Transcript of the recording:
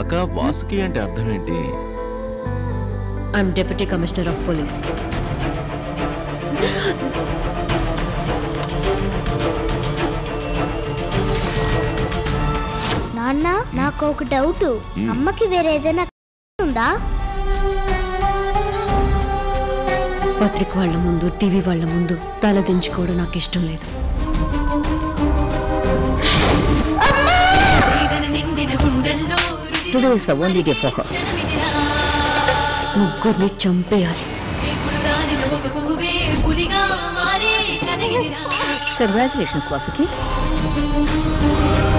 అక్క వాసుకి అంటే అర్థం ఏంటి I'm deputy commissioner of police నాన్న నాకు ఒక డౌట్ అమ్మకి వేరే ఏదైనా ఉందా పత్రిక వాళ్ళ ముందు టీవీ వాళ్ళ ముందు తల దించుకోవడం నాకు ఇష్టం లేదు today is the only day for her ముగ్గురిని చంపేయాలి కంగ్రాచులేషన్స్ వాసుకి